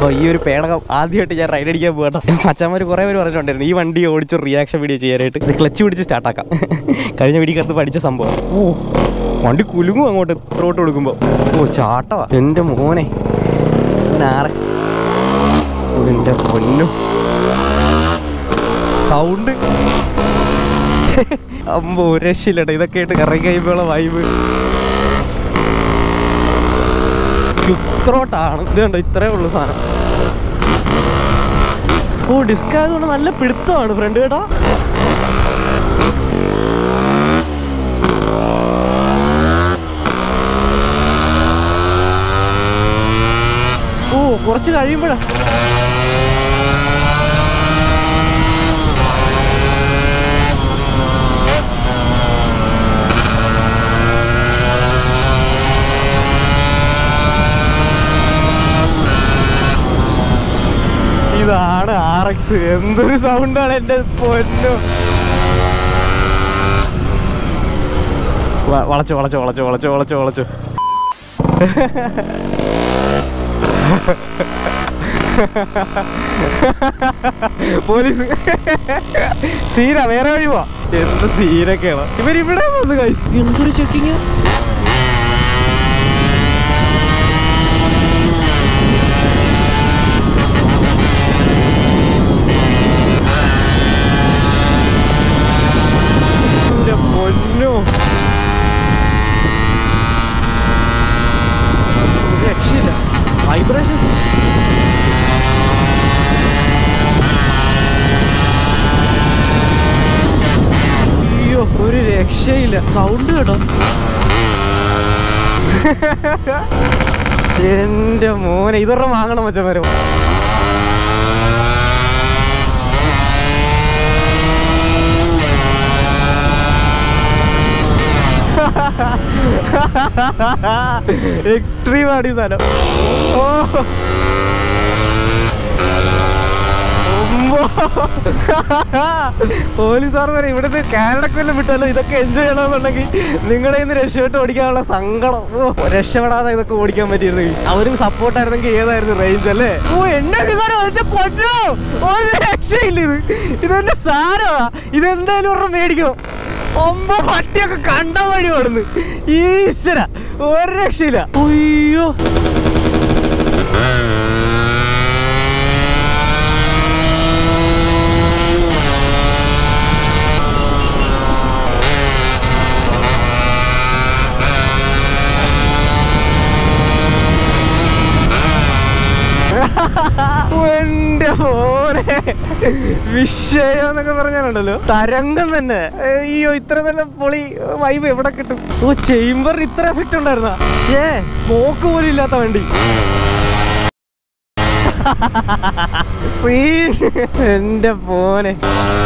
അപ്പോൾ ഈ ഒരു പേടകം ആദ്യമായിട്ട് ഞാൻ റൈഡ് അടിക്കാൻ പോകട്ടോ മച്ചന്മാർ കുറേ പേര് പറഞ്ഞിട്ടുണ്ടായിരുന്നു ഈ വണ്ടി ഓടിച്ച് റിയാക്ഷൻ വീഡിയോ ചെയ്യാനായിട്ട് ഇത് ക്ലച്ച് പിടിച്ച് സ്റ്റാർട്ടാക്കാം കഴിഞ്ഞ വീടിക്കകത്ത് പഠിച്ച സംഭവം ഓ വണ്ടി കുലുങ്ങും അങ്ങോട്ട് റോട്ട് കൊടുക്കുമ്പോൾ ഓ ചാട്ടവാ എൻ്റെ മോനെ ആറെ എൻ്റെ പൊന്നു സൗണ്ട് അമ്പോ ഒരു രക്ഷയില്ലട്ടോ ഇതൊക്കെ ആയിട്ട് ഇറങ്ങി കഴിയുമ്പോഴുള്ള വൈബ് ക്യുക്ത്രോട്ടാണ് ഇത് കണ്ടോ ഇത്രേ ഉള്ളൂ സാധനം ഓ ഡിസ്ക് ആയതുകൊണ്ട് നല്ല പിടുത്തമാണ് ഫ്രണ്ട് കേട്ടോ ഓ കുറച്ച് കഴിയുമ്പോഴാ ഇതാണ് ആർ എക്സ് എന്തൊരു സൗണ്ടാണ് എന്റെ പൊന്നു വ- വളച്ചു വളച്ചു വളച്ചു വളച്ചു വളച്ചു വളച്ചു പോലീസ് സീന വേറെ വഴി പോവാ എന്ത് സീനൊക്കെയാണ് ഇവരിവിടെ വന്ന് കൈസ് എന്തൊരു ചെക്കിങ് എന്റെ പൊന്നു ഒരു രക്ഷയില്ല വൈബ്രേഷൻ അയ്യോ ഒരു രക്ഷയില്ല സൗണ്ട് കേട്ടോ എന്റെ മോനെ ഇതൊരെണ്ണം വാങ്ങണം മച്ചന്മാരും എക്സ്ട്രീം ആണ് ഈ സാധനം ഓ ഉമ്മോ. പോലീസുകാർ പറയും ഇവിടുന്ന് കാനഡക്കൊല്ലം വിട്ടല്ലോ ഇതൊക്കെ എൻജോയ് ചെയ്യണമെന്നുണ്ടെങ്കിൽ നിങ്ങളുടെ ഇന്ന് രക്ഷപ്പെട്ട് ഓടിക്കാനുള്ള സങ്കടം ഓ രക്ഷപ്പെടാതെ ഇതൊക്കെ ഓടിക്കാൻ പറ്റിയിരുന്നെങ്കിൽ അവരും സപ്പോർട്ടായിരുന്നെങ്കിൽ ഏതായിരുന്നു റേഞ്ച് അല്ലേ ഓ എന്നെ വികാരം എന്റെ പൊന്നോ ഒരു രക്ഷയില്ല ഇത് ഇതെന്റെ സാരമാ ഇതെന്തായാലും ഒരെണ്ണം മേടിക്കണം ഒമ്പ പട്ടിയൊക്കെ കണ്ട വഴി ഓടുന്നു ഈശ്വര ഒരു രക്ഷയില്ല അയ്യോ എന്റെ മോനെ വിഷയം എന്നൊക്കെ പറഞ്ഞാലുണ്ടല്ലോ തരംഗം തന്നെ അയ്യോ ഇത്ര നല്ല പൊളി വൈബ് എവിടെ കിട്ടും ഓ ചേംബറിന് ഇത്ര എഫക്റ്റ് ഉണ്ടായിരുന്ന ഷേ സ്മോക്ക് പോലും ഇല്ലാത്ത വണ്ടി സീൻ എന്റെ മോനെ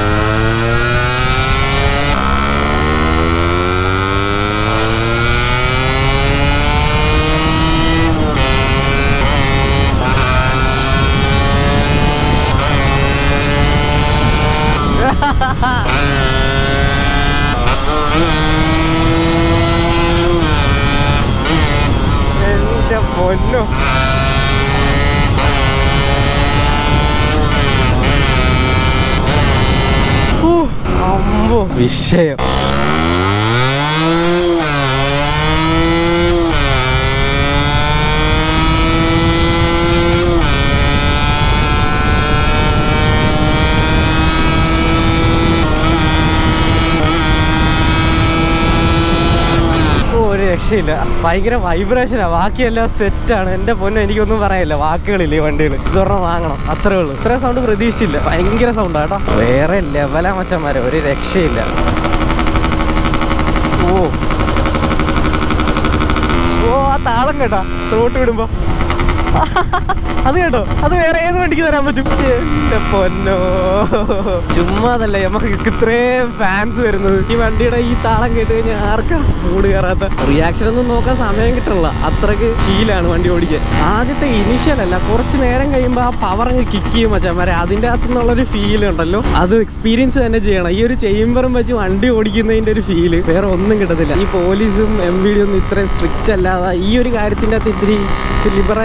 എന്റെ പൊന്നു ഊ, അമ്പോ വിഷയം ഓ, ഒരു രക്ഷയില്ല ഭയങ്കര വൈബ്രേഷനാ ബാക്കിയെല്ലാം സെറ്റാണ് എന്റെ പൊന്നു എനിക്കൊന്നും പറയാനില്ല വാക്കുകളില്ല ഈ വണ്ടികൾ ഇതൊരെണ്ണം വാങ്ങണം അത്രേ ഉള്ളൂ ഇത്രയും സൗണ്ട് പ്രതീക്ഷിച്ചില്ല ഭയങ്കര സൗണ്ടാ കേട്ടോ വേറെ ലെവലാ മച്ചന്മാരെ ഒരു രക്ഷയില്ല ഓ ഓ ആ താളം കേട്ടാ റോട്ട് വിടുമ്പോ അത് കേട്ടോ അത് വേറെ ഏത് വണ്ടിക്ക് തരാൻ പറ്റും എന്റെ പൊന്നോ ചുമ്മാതല്ലേ നമുക്ക് ഇത്രയും ഫാൻസ് വരുന്നത് ഈ വണ്ടിയുടെ ഈ താളം കേട്ട് കഴിഞ്ഞാൽ ആർക്കാ മൂട് കയറാത്ത റിയാക്ഷൻ ഒന്നും നോക്കാൻ സമയം കിട്ടണില്ല അത്രക്ക് ഫീലാണ് വണ്ടി ഓടിക്കാൻ ആദ്യത്തെ ഇനിഷ്യൽ അല്ല കുറച്ച് നേരം കഴിയുമ്പോൾ ആ പവർ അങ്ങ് കിക്ക് ചെയ്യും മച്ചാമാരെ അതിൻ്റെ അകത്തു നിന്നുള്ളൊരു ഫീൽ ഉണ്ടല്ലോ അത് എക്സ്പീരിയൻസ് തന്നെ ചെയ്യണം ഈ ഒരു ചേംബറും വെച്ച് വണ്ടി ഓടിക്കുന്നതിൻ്റെ ഒരു ഫീല് വേറെ ഒന്നും കിട്ടത്തില്ല ഈ പോലീസും എം വി ഡി ഒന്നും ഇത്രയും സ്ട്രിക്റ്റ് അല്ലാതെ ഈ ഒരു കാര്യത്തിൻ്റെ അകത്ത് ഇത്തിരി ലിബറൈസ്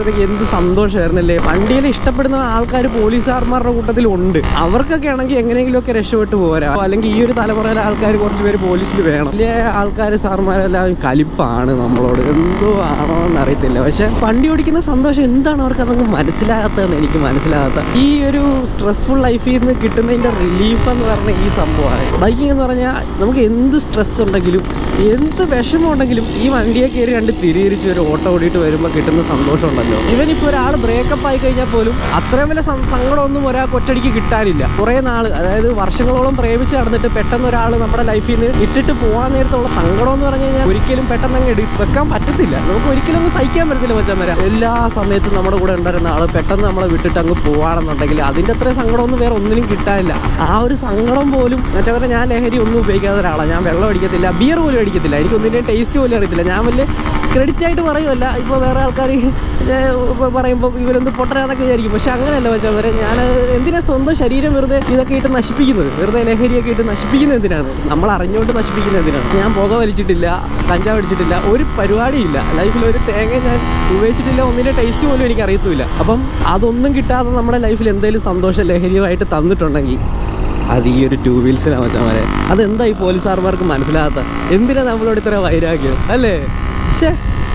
വരുമ്പോഴത്തേക്ക് എന്ത് സന്തോഷമായിരുന്നല്ലേ വണ്ടിയിൽ ഇഷ്ടപ്പെടുന്ന ആൾക്കാർ പോലീസുകാർമാരുടെ കൂട്ടത്തിൽ ഉണ്ട് അവർക്കൊക്കെ ആണെങ്കിൽ എങ്ങനെയെങ്കിലുമൊക്കെ രക്ഷപ്പെട്ടു പോരാ അല്ലെങ്കിൽ ഈ ഒരു തലമുറയിലെ ആൾക്കാർ കുറച്ച് പേര് പോലീസിൽ വേണം വലിയ ആൾക്കാർ സാർമാരെല്ലാം കലിപ്പാണ് നമ്മളോട് എന്തോ ആണോ എന്ന് അറിയത്തില്ല പക്ഷെ വണ്ടി ഓടിക്കുന്ന സന്തോഷം എന്താണ് അവർക്ക് അതങ്ങ് മനസ്സിലാകാത്തതെന്ന് എനിക്ക് മനസ്സിലാകാത്ത ഈ ഒരു സ്ട്രെസ്ഫുൾ ലൈഫിൽ നിന്ന് കിട്ടുന്നതിൻ്റെ റിലീഫ് എന്ന് പറഞ്ഞ ഈ സംഭവമാണ് ബൈക്കിംഗ് എന്ന് പറഞ്ഞാൽ നമുക്ക് എന്ത് സ്ട്രെസ് ഉണ്ടെങ്കിലും എന്ത് വിഷമം ഉണ്ടെങ്കിലും ഈ വണ്ടിയെ കയറി രണ്ട് തിരിയിരിച്ച് ഒരു ഓട്ടോ ഓടിയിട്ട് വരുമ്പോൾ കിട്ടുന്ന സന്തോഷം ഉണ്ടല്ലോ ഇവൻ ഇപ്പോൾ ഒരാൾ ബ്രേക്കപ്പ് ആയി കഴിഞ്ഞാൽ പോലും അത്രയും വലിയ സം- സങ്കടമൊന്നും ഒരാൾക്ക് ഒറ്റടിക്ക് കിട്ടാനില്ല കുറേ നാൾ അതായത് വർഷങ്ങളോളം പ്രേമിച്ച് നടന്നിട്ട് പെട്ടെന്ന് ഒരാൾ നമ്മുടെ ലൈഫിൽ നിന്ന് ഇട്ടിട്ട് പോകാൻ നേരത്തുള്ള സങ്കടം എന്ന് പറഞ്ഞു കഴിഞ്ഞാൽ ഒരിക്കലും പെട്ടെന്ന് അങ്ങ് എടു വെക്കാൻ പറ്റത്തില്ല നമുക്ക് ഒരിക്കലും ഒന്നും സഹിക്കാൻ പറ്റത്തില്ല മച്ചാൻ വരാം എല്ലാ സമയത്തും നമ്മുടെ കൂടെ ഉണ്ടായിരുന്ന ആൾ പെട്ടെന്ന് നമ്മളെ വിട്ടിട്ട് അങ്ങ് പോവാണെന്നുണ്ടെങ്കിൽ അതിൻ്റെ അത്രയും സങ്കടമൊന്നും വേറെ ഒന്നിനും കിട്ടാനില്ല ആ ഒരു സങ്കടം പോലും വെച്ചാൽ ഞാൻ ലഹരി ഒന്നും ഉപയോഗിക്കാത്ത ഒരാളാണ് ഞാൻ വെള്ളം അടിക്കത്തില്ല ബിയർ പോലും അടിക്കത്തില്ല എനിക്ക് ഒന്നിൻ്റെയും ടേസ്റ്റ് പോലും അറിയത്തില്ല ഞാൻ വലിയ ക്രെഡിറ്റ് ആയിട്ട് പറയുമല്ല ഇപ്പോൾ വേറെ ആൾക്കാർ പറയുമ്പോൾ ഇവരെന്ത് പൊട്ടരാന്നൊക്കെ വിചാരിക്കും പക്ഷെ അങ്ങനെയല്ല വെച്ചാൽ വരെ ഞാൻ എന്തിനാ സ്വന്തം ശരീരം വെറുതെ ഇതൊക്കെ ഇട്ട് നശിപ്പിക്കുന്നത് വെറുതെ ലഹരിയൊക്കെ ഇട്ട് നശിപ്പിക്കുന്നത് എന്തിനാണ് നമ്മൾ അറിഞ്ഞുകൊണ്ട് നശിപ്പിക്കുന്നത് എന്തിനാണ് ഞാൻ പുക വലിച്ചിട്ടില്ല കഞ്ചാവ് അടിച്ചിട്ടില്ല ഒരു പരിപാടിയില്ല ലൈഫിൽ ഒരു തേങ്ങ ഞാൻ ഉപയോഗിച്ചിട്ടില്ല ഒന്നിൻ്റെ ടേസ്റ്റ് പോലും എനിക്ക് അറിയത്തുമില്ല അപ്പം അതൊന്നും കിട്ടാതെ നമ്മുടെ ലൈഫിൽ എന്തെങ്കിലും സന്തോഷം ലഹരിയുമായിട്ട് തന്നിട്ടുണ്ടെങ്കിൽ അത് ഈ ഒരു ടൂ വീൽസിലാണ് മച്ചാമാരെ അതെന്താ ഈ പോലീസുകാർമാർക്ക് മനസ്സിലാകാത്ത എന്തിനാ നമ്മളോട് ഇത്ര വൈരാഗ്യം അല്ലേ ശ്ശേ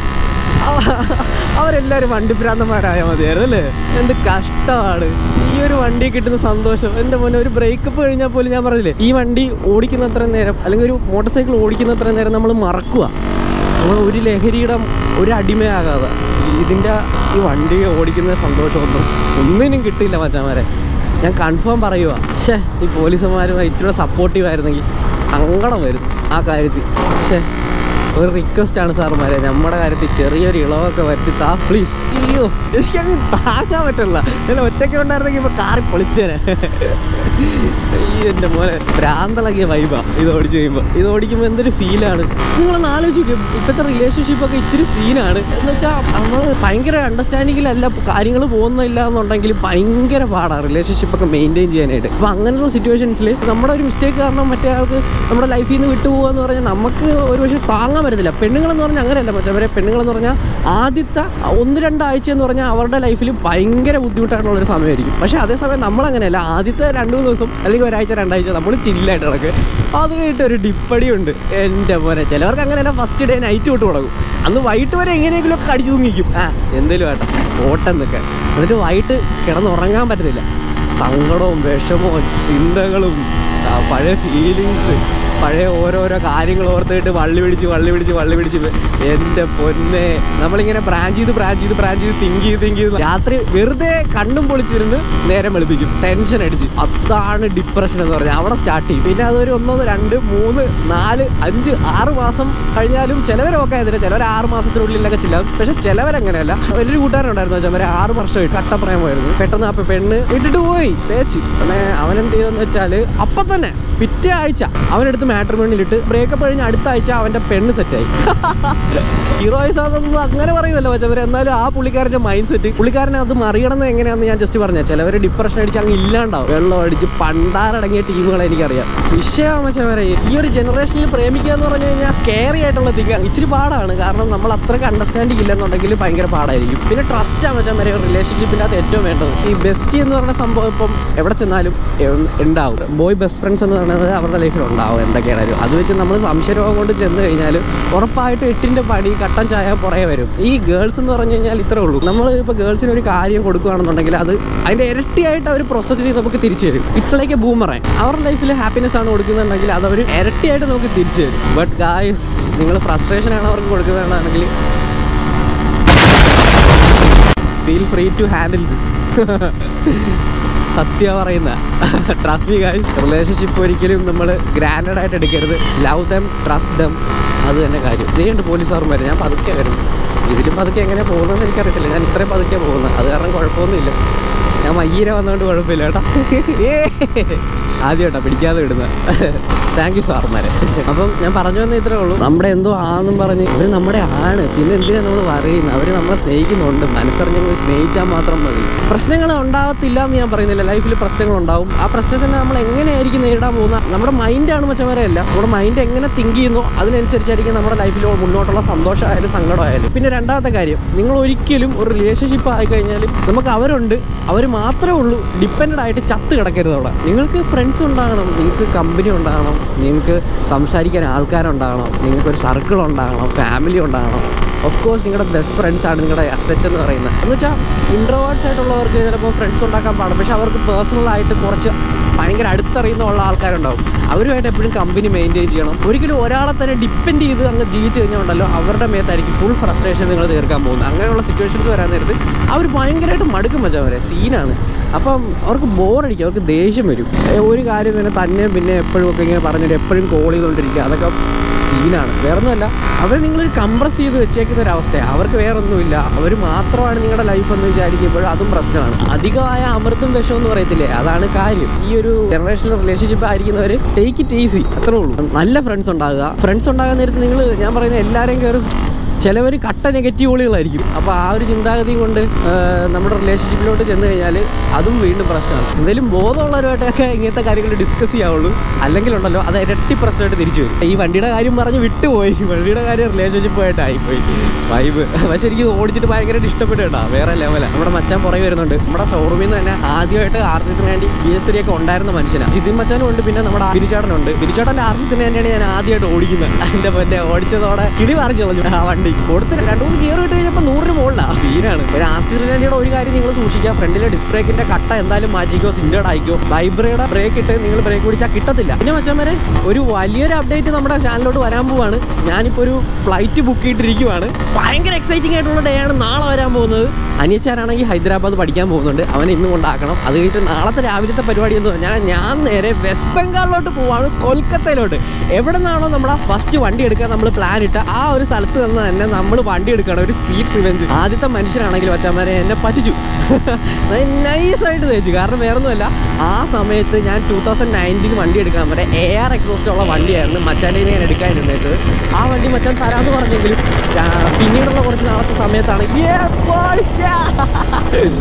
അവ- അവരെല്ലാവരും വണ്ടിഭ്രാന്തന്മാരായാൽ മതിയായിരുന്നു അല്ലേ എന്ത് കഷ്ടമാണ് ഈ ഒരു വണ്ടി കിട്ടുന്ന സന്തോഷം എൻ്റെ മോനെ ഒരു ബ്രേക്കപ്പ് കഴിഞ്ഞാൽ പോലും ഞാൻ പറഞ്ഞില്ലേ ഈ വണ്ടി ഓടിക്കുന്ന അത്ര നേരം അല്ലെങ്കിൽ ഒരു മോട്ടോർ സൈക്കിൾ ഓടിക്കുന്ന അത്ര നേരം നമ്മൾ മറക്കുക നമ്മൾ ഒരു ലഹരിയുടെ ഒരു അടിമയാകാതെ ഇതിൻ്റെ ഈ വണ്ടി ഓടിക്കുന്ന സന്തോഷമൊന്നും ഒന്നിനും കിട്ടില്ല മച്ചാമാരെ ഞാൻ കൺഫേം പറയുക പക്ഷേ ഈ പോലീസുമാരും ഇച്ചിരി സപ്പോർട്ടീവ് ആയിരുന്നെങ്കിൽ സങ്കടം വരും ആ കാര്യത്തിൽ പക്ഷേ ഒരു റിക്വസ്റ്റ് ആണ് സാറുമാരെ നമ്മുടെ കാര്യത്തിൽ ചെറിയൊരു ഇളവൊക്കെ വരുത്തി താ പ്ലീസ് അയ്യോ എനിക്കങ്ങ് താങ്ങാൻ പറ്റില്ല ഞാൻ ഒറ്റയ്ക്ക് ഉണ്ടായിരുന്നെങ്കിൽ ഇപ്പോൾ കാറി പൊളിച്ചേനെ ഈ എൻ്റെ മോനെ ഭ്രാന്തളകിയ വൈബാ ഇത് ഓടിച്ചു കഴിയുമ്പോൾ ഇത് ഓടിക്കുമ്പോൾ എന്തൊരു ഫീലാണ് നിങ്ങളൊന്ന് ആലോചിക്കും ഇപ്പോഴത്തെ റിലേഷൻഷിപ്പ് ഒക്കെ ഇച്ചിരി സീനാണ് എന്ന് വെച്ചാൽ നമ്മൾ ഭയങ്കര അണ്ടർസ്റ്റാൻഡിങ്ങിലല്ല കാര്യങ്ങൾ പോകുന്നില്ല എന്നുണ്ടെങ്കിൽ ഭയങ്കര പാടാണ് റിലേഷൻഷിപ്പ് ഒക്കെ മെയിൻറ്റെയിൻ ചെയ്യാനായിട്ട് അപ്പോൾ അങ്ങനെയുള്ള സിറ്റുവേഷൻസിൽ നമ്മുടെ ഒരു മിസ്റ്റേക്ക് കാരണം മറ്റേ ആൾക്ക് നമ്മുടെ ലൈഫിൽ നിന്ന് വിട്ടുപോകുക എന്ന് പറഞ്ഞാൽ നമുക്ക് ഒരു പക്ഷേ താങ്ങാൻ പറ്റത്തില്ല പെണ്ണുങ്ങളെന്ന് പറഞ്ഞാൽ അങ്ങനെയല്ല മച്ചവരെ പെണ്ണുങ്ങളെന്ന് പറഞ്ഞാൽ ആദ്യത്തെ ഒന്ന് രണ്ടാഴ്ച എന്ന് പറഞ്ഞാൽ അവരുടെ ലൈഫിൽ ഭയങ്കര ബുദ്ധിമുട്ടായിട്ടുള്ളൊരു സമയമായിരിക്കും പക്ഷേ അതേസമയം നമ്മളങ്ങനെയല്ല ആദ്യത്തെ രണ്ട് മൂന്ന് ദിവസം അല്ലെങ്കിൽ ഒരാഴ്ച രണ്ടാഴ്ച നമ്മൾ ചില്ലായിട്ട് നടക്കുക അത് കഴിഞ്ഞിട്ട് ഒരു ഡിപ്പടിയുണ്ട് എൻ്റെ പോലെ ചിലവർക്ക് അങ്ങനെയല്ല ഫസ്റ്റ് ഡേ നൈറ്റ് തൊട്ട് തുടങ്ങും അന്ന് വൈകിട്ട് വരെ എങ്ങനെയെങ്കിലും ഒക്കെ അടിച്ചു തൂങ്ങിക്കും ആ എന്തേലും വേണ്ട ഓട്ടം നിൽക്കാൻ എന്നിട്ട് വൈകിട്ട് കിടന്നുറങ്ങാൻ പറ്റത്തില്ല സങ്കടവും വിഷമവും ചിന്തകളും ആ പഴയ ഫീലിങ്സ് പഴയ ഓരോരോ കാര്യങ്ങൾ ഓർത്തിട്ട് വള്ളി പിടിച്ച് വള്ളി പിടിച്ച് വള്ളി പിടിച്ച് എൻ്റെ പൊന്നെ നമ്മളിങ്ങനെ ബ്രാഞ്ച് ചെയ്ത് ബ്രാഞ്ച് ചെയ്ത് ബ്രാഞ്ച് ചെയ്ത് തിങ്ക് ചെയ്ത് തിങ്ക് ചെയ്ത് രാത്രി വെറുതെ കണ്ണും പൊളിച്ചിരുന്ന് നേരം വെളുപ്പിക്കും ടെൻഷൻ അടിച്ച് അതാണ് ഡിപ്രഷൻ എന്ന് പറഞ്ഞാൽ അവിടെ സ്റ്റാർട്ട് ചെയ്യും പിന്നെ അതൊരു ഒന്നൊന്ന് രണ്ട് മൂന്ന് നാല് അഞ്ച് ആറ് മാസം കഴിഞ്ഞാലും ചിലവരൊക്കെ അതിന് ചിലവർ ആറ് മാസത്തിനുള്ളിലൊക്കെ ചില്ലാവും പക്ഷെ ചിലവരങ്ങനെയല്ല വലിയൊരു കൂട്ടുകാരുണ്ടായിരുന്നു വെച്ചാൽ അവരെ ആറ് വർഷമായിട്ട് കട്ടപ്രായമായിരുന്നു പെട്ടെന്ന് അപ്പം പെണ്ണ് ഇട്ടിട്ട് പോയി തേച്ച് പിന്നെ അവനെന്ത് ചെയ്തെന്ന് വെച്ചാൽ അപ്പം തന്നെ പിറ്റേ ആഴ്ച അവനെടുത്ത് മാട്രിമോണിയിലിട്ട് ബ്രേക്കപ്പ് കഴിഞ്ഞ് അടുത്ത ആഴ്ച അവൻ്റെ പെണ്ണ് സെറ്റായി ഹീറോയിസ് അതൊന്നും അങ്ങനെ പറയുമല്ലോ പക്ഷേ എന്നാലും ആ പുള്ളിക്കാരൻ്റെ മൈൻഡ് സെറ്റ് പുള്ളിക്കാരനെ അത് മറികടന്ന് എങ്ങനെയാണെന്ന് ഞാൻ ജസ്റ്റ് പറഞ്ഞ ചിലവർ ഡിപ്രഷൻ അടിച്ച് അങ്ങ് ഇല്ലാണ്ടാവും വെള്ളം അടിച്ച് പണ്ടാരടങ്ങിയ ടീമുകളെ എനിക്കറിയാം വിഷയമാണ് മച്ചവരെ ഈ ഒരു ജനറേഷനിൽ പ്രേമിക്കുക എന്ന് പറഞ്ഞു കഴിഞ്ഞാൽ സ്കേറി ആയിട്ടുള്ള തിങ്ക ഇച്ചിരി പാടാണ് കാരണം നമ്മൾ അത്രയ്ക്ക് അണ്ടർസ്റ്റാൻഡിങ് ഇല്ലെന്നുണ്ടെങ്കിൽ ഭയങ്കര പാടായിരിക്കും പിന്നെ ട്രസ്റ്റ് ആണ് മച്ചാൻ വരെ റിലേഷൻഷിപ്പിൻ്റെ അകത്ത് ഏറ്റവും വേണ്ടത് ഈ ബെസ്റ്റ് എന്ന് പറയുന്ന സംഭവം ഇപ്പം എവിടെ ചെന്നാലും എ- ഉണ്ടാവും ബോയ് ബെസ്റ്റ് ഫ്രണ്ട്സ് എന്ന് പറയുന്നത് അവരുടെ ലൈഫിൽ ഉണ്ടാവും എന്തൊക്കെയാണെങ്കിലും അത് വെച്ച് നമ്മൾ സംശയരോഗം കൊണ്ട് ചെന്ന് കഴിഞ്ഞാൽ ഉറപ്പായിട്ടും എട്ടിൻ്റെ പണി കട്ടൻ ചായ പുറകെ വരും ഈ ഗേൾസ് എന്ന് പറഞ്ഞു കഴിഞ്ഞാൽ ഇത്രേ ഉള്ളൂ നമ്മൾ ഇപ്പോൾ ഗേൾസിന് ഒരു കാര്യം കൊടുക്കുകയാണെന്നുണ്ടെങ്കിൽ അത് അതിൻ്റെ ഇരട്ടിയായിട്ട് അവർ പ്രോസസ് ചെയ്ത് നമുക്ക് തിരിച്ചു തരും ഇറ്റ്സ് ലൈക്ക് എ ബൂമറേ അവരുടെ ലൈഫിൽ ഹാപ്പിനെസ് ആണ് കൊടുക്കുന്നുണ്ടെങ്കിൽ അത് അവർ ഇരട്ടിയായിട്ട് നമുക്ക് തിരിച്ചു തരും ബട്ട് ഗായ്സ് നിങ്ങൾ ഫ്രസ്ട്രേഷൻ ആണ് അവർക്ക് കൊടുക്കുന്നതാണെങ്കിൽ feel free to handle this സത്യ പറയുന്ന ട്രസ്റ്റ് മീ ഗൈസ് റിലേഷൻഷിപ്പ് ഒരിക്കലും നമ്മൾ ഗ്രാൻഡഡ് ആയിട്ട് എടുക്കരുത് ലവ് ദം ട്രസ്റ്റ് ദം അത് തന്നെ കാര്യം ഇതേണ്ട് പോലീസുകാരന്മാർ ഞാൻ പതുക്കെ വരും ഇതിലും പതുക്കെ എങ്ങനെ പോകുന്നതെന്ന് എനിക്കറിയത്തില്ല ഞാൻ ഇത്രയും പതുക്കെ പോകുന്നത് അത് കാരണം കുഴപ്പമൊന്നുമില്ല ഞാൻ മയ്യര വന്നുകൊണ്ട് കുഴപ്പമില്ല കേട്ടോ ഏ ആദ്യമായിട്ടാണ് പിടിക്കാതെ വിടുന്നത് താങ്ക് യു സാർമാരെ അപ്പം ഞാൻ പറഞ്ഞു വന്ന ഇത്രേ ഉള്ളൂ നമ്മുടെ എന്തോ ആന്നും പറഞ്ഞ് അവർ നമ്മുടെ ആണ് പിന്നെ എന്തിനാ നമ്മൾ പറയുന്നത് അവർ നമ്മളെ സ്നേഹിക്കുന്നുണ്ട് മനസ്സറിഞ്ഞ് പോയി സ്നേഹിച്ചാൽ മാത്രം മതി പ്രശ്നങ്ങൾ ഉണ്ടാകത്തില്ല എന്ന് ഞാൻ പറയുന്നില്ല ലൈഫിൽ പ്രശ്നങ്ങൾ ഉണ്ടാവും ആ പ്രശ്നത്തിനെ നമ്മൾ എങ്ങനെയായിരിക്കും നേരിടാൻ പോകുന്ന നമ്മുടെ മൈൻഡാണ് മച്ചവരെയല്ല നമ്മുടെ മൈൻഡ് എങ്ങനെ തിങ്ക് ചെയ്യുന്നു അതിനനുസരിച്ചായിരിക്കും നമ്മുടെ ലൈഫിൽ മുന്നോട്ടുള്ള സന്തോഷമായാലും സങ്കടമായാലും പിന്നെ രണ്ടാമത്തെ കാര്യം നിങ്ങൾ ഒരിക്കലും ഒരു റിലേഷൻഷിപ്പ് ആയി കഴിഞ്ഞാലും നമുക്ക് അവരുണ്ട് അവർ മാത്രമേ ഉള്ളൂ ഡിപ്പെൻഡ് ആയിട്ട് ചത്ത് കിടക്കരുത് അവിടെ നിങ്ങൾക്ക് ഫ്രണ്ട്സ് ഉണ്ടാകണം നിങ്ങൾക്ക് കമ്പനി ഉണ്ടാകണം നിങ്ങൾക്ക് സംസാരിക്കാൻ ആൾക്കാരുണ്ടാകണം നിങ്ങൾക്ക് ഒരു സർക്കിൾ ഉണ്ടാകണം ഫാമിലി ഉണ്ടാകണം ഓഫ് കോഴ്സ് നിങ്ങളുടെ ബെസ്റ്റ് ഫ്രണ്ട്സ് ആണ് നിങ്ങളുടെ അസറ്റ് എന്ന് പറയുന്നത് എന്ന് വെച്ചാൽ ഇൻട്രോവേർട്സ് ആയിട്ടുള്ളവർക്ക് ചിലപ്പോൾ ഫ്രണ്ട്സ് ഉണ്ടാക്കാൻ പാടും പക്ഷെ അവർക്ക് പേഴ്സണലായിട്ട് കുറച്ച് ഭയങ്കര അടുത്തറിയുന്ന ഉള്ള ആൾക്കാരുണ്ടാവും അവരുമായിട്ട് എപ്പോഴും കമ്പനി മെയിൻറ്റെയിൻ ചെയ്യണം ഒരിക്കലും ഒരാളെ തന്നെ ഡിപ്പെൻഡ് ചെയ്ത് അങ്ങ് ജീവിച്ച് കഴിഞ്ഞാൽ ഉണ്ടല്ലോ അവരുടെ മേത്തായിരിക്കും ഫുൾ ഫ്രസ്ട്രേഷൻ നിങ്ങൾ തീർക്കാൻ പോകുന്നത് അങ്ങനെയുള്ള സിറ്റുവേഷൻസ് വരാൻ നേരത്ത് അവർ ഭയങ്കരമായിട്ട് മടുക്കും വെച്ചാൽ അവരെ സീനാണ് അപ്പം അവർക്ക് ബോറടിക്കും അവർക്ക് ദേഷ്യം വരും ഏ, ഒരു കാര്യം തന്നെ തന്നെ പിന്നെ എപ്പോഴും ഒക്കെ ഇങ്ങനെ പറഞ്ഞിട്ട് എപ്പോഴും കോൾ ചെയ്തുകൊണ്ടിരിക്കുക അതൊക്കെ സീനാണ് വേറൊന്നുമല്ല അവർ നിങ്ങൾ കംപ്രസ് ചെയ്ത് വെച്ചേക്കുന്ന ഒരു അവസ്ഥയാണ് അവർക്ക് വേറൊന്നുമില്ല അവർ മാത്രമാണ് നിങ്ങളുടെ ലൈഫ് എന്ന് വിചാരിക്കുമ്പോൾ അതും പ്രശ്നമാണ് അധികമായ അമൃതും വിഷം എന്ന് പറയത്തില്ലേ അതാണ് കാര്യം ഈ ഒരു ജനറേഷണൽ റിലേഷൻഷിപ്പ് ആയിരിക്കുന്നവർ ടേക്ക് ഇറ്റ് ഈസി അത്രേ ഉള്ളൂ നല്ല ഫ്രണ്ട്സ് ഉണ്ടാകുക ഫ്രണ്ട്സ് ഉണ്ടാകാൻ നേരത്ത് നിങ്ങൾ ഞാൻ പറയുന്ന എല്ലാവരെയും കയറി ചിലവർ കട്ട നെഗറ്റീവുകളായിരിക്കും അപ്പോൾ ആ ഒരു ചിന്താഗതി കൊണ്ട് ആ, നമ്മുടെ റിലേഷൻഷിപ്പിലോട്ട് ചെന്ന് കഴിഞ്ഞാൽ അതും വീണ്ടും പ്രശ്നമാണ് എന്തെങ്കിലും ബോധമുള്ളവരുമായിട്ടൊക്കെ ഇങ്ങനത്തെ കാര്യങ്ങൾ ഡിസ്കസ് ചെയ്യാവുള്ളൂ അല്ലെങ്കിൽ ഉണ്ടല്ലോ അത് ഇരട്ടി പ്രശ്നമായിട്ട് തിരിച്ചു വരും ഈ വണ്ടിയുടെ കാര്യം പറഞ്ഞ് വിട്ടുപോയി വണ്ടിയുടെ കാര്യം റിലേഷൻഷിപ്പുമായിട്ട് ആയിപ്പോയി വൈബ് പക്ഷെ എനിക്ക് ഇത് ഓടിച്ചിട്ട് ഭയങ്കരമായിട്ട് ഇഷ്ടപ്പെട്ടു കേട്ടോ വേറെ ലെവലാണ് നമ്മുടെ മച്ചാൻ പുറകെ വരുന്നുണ്ട് നമ്മുടെ ഷോറൂമിൽ നിന്ന് തന്നെ ആദ്യമായിട്ട് ആർ സി ത്രിനാൻഡി ബി എസ് ത്രീ ഒക്കെ ഉണ്ടായിരുന്ന മനുഷ്യനാണ് ജിതിൻ മച്ചാനും ഉണ്ട് പിന്നെ നമ്മുടെ ബിരിച്ചേട്ടനുണ്ട് ബിരിച്ചേട്ടൻ്റെ ആർ സി ത്രിനാൻഡിയാണ് ഞാൻ ആദ്യമായിട്ട് ഓടിക്കുന്നത് അതിൻ്റെ പിന്നെ ഓടിച്ചതോടെ കിടി പറിച്ചു കളഞ്ഞു ആ വണ്ടി കൊടുത്ത് രണ്ട് മൂന്ന് ഗിയർ ഇട്ട് കഴിഞ്ഞപ്പോൾ നൂറിന് മുകളിലാണ് സീനാണ് ഒരു ആർ സി ത്രിനാൻഡിയുടെ ഒരു കാര്യം നിങ്ങൾ സൂക്ഷിക്കുക ഫ്രണ്ടിലെ ഡിസ്ക് ബ്രേക്കിന്റെ കട്ട എന്തായാലും മാറ്റിക്കോ സിൻഡേഡ് ആയിക്കോ വൈബ്രയുടെ ബ്രേക്ക് ഇട്ട് നിങ്ങൾ ബ്രേക്ക് പിടിച്ചാൽ കിട്ടത്തില്ല പിന്നെ മച്ചന്മാരെ ഒരു വലിയൊരു അപ്ഡേറ്റ് നമ്മുടെ ചാനലിലോട്ട് വരാൻ പോവാണ് ഞാനിപ്പോൾ ഒരു ഫ്ലൈറ്റ് ബുക്ക് ചെയ്തിട്ടിരിക്കുവാണ് ഭയങ്കര എക്സൈറ്റിംഗ് ആയിട്ടുള്ള ഡേ ആണ് നാളെ വരാൻ പോകുന്നത് അനിയച്ചാരാണെങ്കിൽ ഹൈദരാബാദ് പഠിക്കാൻ പോകുന്നുണ്ട് അവനെ ഇന്ന് കൊണ്ടാക്കണം അത് കഴിഞ്ഞിട്ട് നാളത്തെ രാവിലത്തെ പരിപാടി എന്ന് പറഞ്ഞാൽ ഞാൻ നേരെ വെസ്റ്റ് ബംഗാളിലോട്ട് പോവാണ് കൊൽക്കത്തയിലോട്ട് എവിടെ നിന്നാണോ നമ്മുടെ ഫസ്റ്റ് വണ്ടി എടുക്കാൻ നമ്മൾ പ്ലാൻ ഇട്ട ആ ഒരു സ്ഥലത്ത് നിന്ന് തന്നെ നമ്മൾ വണ്ടി എടുക്കണം ഒരു സീറ്റ് റിവെഞ്ച് ആദ്യത്തെ മനുഷ്യനാണെങ്കിൽ വച്ചാമാരെ എന്നെ പറ്റിച്ചു നൈസായിട്ട് തേച്ചു കാരണം വേറൊന്നുമല്ല ആ സമയത്ത് ഞാൻ ടൂ തൗസൻഡ് നയൻറ്റീൻ വണ്ടി എടുക്കാൻ വരെ എ ആർ എക്സോസ്റ്റ് ഉള്ള വണ്ടിയായിരുന്നു മച്ചാൻ്റെ ഞാൻ എടുക്കാൻ ഇരുന്നത് ആ വണ്ടി മച്ചാൻ തരാമെന്ന് പറഞ്ഞെങ്കിലും ആ, പിന്നീടുള്ള കുറച്ച് നാളത്തെ സമയത്താണ് Yeah, boys, yeah!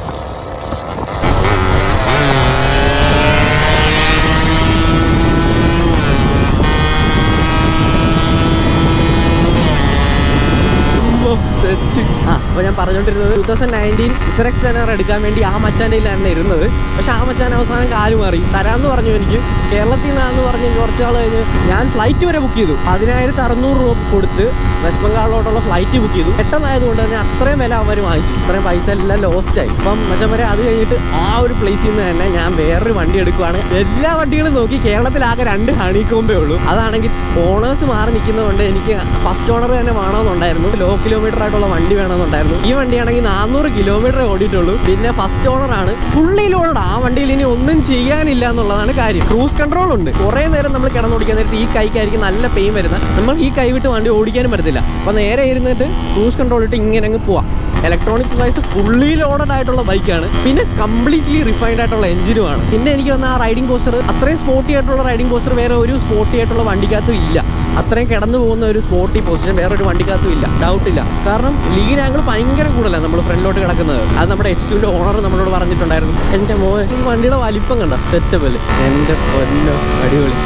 സെറ്റ് ആ അപ്പോൾ ഞാൻ പറഞ്ഞുകൊണ്ടിരുന്നത് ടൂ തൗസൻഡ് നയൻറ്റീൻ ഇസറക്സ് ടെനർ എടുക്കാൻ വേണ്ടി ആ മച്ചാൻ്റെ കയ്യിലായിരുന്നു ഇരുന്നത് പക്ഷെ ആ മച്ചാൻ അവസാനം കാല് മാറി തരാമെന്ന് പറഞ്ഞു എനിക്ക് കേരളത്തിൽ നിന്നാന്ന് പറഞ്ഞ് കുറച്ച് നാൾ കഴിഞ്ഞ് ഞാൻ ഫ്ലൈറ്റ് വരെ ബുക്ക് ചെയ്തു പതിനായിരത്തി അറുന്നൂറ് രൂപ കൊടുത്ത് വെസ്റ്റ് ബംഗാളിലോട്ടുള്ള ഫ്ലൈറ്റ് ബുക്ക് ചെയ്തു പെട്ടെന്നായതുകൊണ്ട് തന്നെ അത്രയും വില അവർ വാങ്ങിച്ചു ഇത്രയും പൈസ എല്ലാം ലോസ്റ്റ് ആയി അപ്പം മച്ചാൻ വരെ അത് കഴിഞ്ഞിട്ട് ആ ഒരു പ്ലേസിൽ നിന്ന് തന്നെ ഞാൻ വേറൊരു വണ്ടി എടുക്കുവാണ് എല്ലാ വണ്ടികളും നോക്കി കേരളത്തിലാകെ രണ്ട് ഹണിക്കോമ്പേ ഉള്ളൂ അതാണെങ്കിൽ ഓണേഴ്സ് മാറി നിൽക്കുന്നതുകൊണ്ട് എനിക്ക് ഫസ്റ്റ് ഓണർ തന്നെ വേണമെന്നുണ്ടായിരുന്നു ലോ കിലോമീറ്റർ ആയിട്ടുള്ള വണ്ടി വേണമെന്നുണ്ടായിരുന്നു ഈ വണ്ടിയാണെങ്കിൽ നാനൂറ് കിലോമീറ്റർ ഓടിയിട്ടുള്ളൂ പിന്നെ ഫസ്റ്റ് ഓണർ ആണ് ഫുള്ളി ലോഡ് ആ വണ്ടിയിൽ ഇനി ഒന്നും ചെയ്യാനില്ല എന്നുള്ളതാണ് കാര്യം ക്രൂസ് കൺട്രോൾ ഉണ്ട് കുറേ നേരം നമ്മൾ കിടന്നോടിക്കാൻ നേരത്ത് ഈ കൈക്കായിരിക്കും നല്ല പെയിൻ വരുന്നത് നമ്മൾ ഈ കൈ വിട്ട് വണ്ടി ഓടിക്കാനും പറ്റത്തില്ല അപ്പോൾ നേരെ ഇരുന്നിട്ട് ക്രൂസ് കൺട്രോൾ ഇട്ട് ഇങ്ങനെ അങ്ങ് പോവാം ഇലക്ട്രോണിക്സ് വൈസ് ഫുള്ളി ലോഡഡ് ആയിട്ടുള്ള ബൈക്കാണ് പിന്നെ കംപ്ലീറ്റ്ലി റിഫൈൻഡ് ആയിട്ടുള്ള എഞ്ചിനുമാണ് പിന്നെ എനിക്ക് വന്ന ആ റൈഡിംഗ് പോസ്റ്റർ അത്രയും സ്പോർട്ടി ആയിട്ടുള്ള റൈഡിംഗ് പോസ്റ്റർ വേറെ ഒരു സ്പോർട്ടി ആയിട്ടുള്ള വണ്ടിക്കകത്തും ഇല്ല അത്രയും കിടന്നു പോകുന്ന ഒരു സ്പോർട്ടി പൊസിഷൻ വേറെ ഒരു വണ്ടിക്കകത്തും ഇല്ല ഡൗട്ട് ഇല്ല കാരണം ലീൻ ആംഗിൾ ഭയങ്കര കൂടുതലാണ് നമ്മൾ ഫ്രണ്ടിലോട്ട് കിടക്കുന്നത് അത് നമ്മുടെ എച്ച് ടുവിന്റെ ഓണർ നമ്മളോട് പറഞ്ഞിട്ടുണ്ടായിരുന്നു എൻ്റെ മോ ഈ വണ്ടിയുടെ വലിപ്പം കണ്ട സെറ്റബിൾ എൻ്റെ പൊന്നോ അടിപൊളി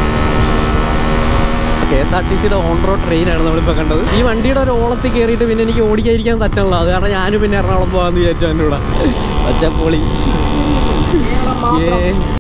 കെ എസ് ആർ ടി സിയുടെ ഓൺ റോഡ് ട്രെയിനാണ് നമ്മളിപ്പോൾ കണ്ടത് ഈ വണ്ടിയുടെ ഒരു ഓളത്തിൽ കയറിയിട്ട് പിന്നെ എനിക്ക് ഓടിക്കാതിരിക്കാൻ പറ്റുള്ളൂ അത് കാരണം ഞാനും പിന്നെ എറണാകുളം പോകാമെന്ന് വിചാരിച്ചു എൻ്റെ കൂടെ പച്ചപ്പൊളി ഏ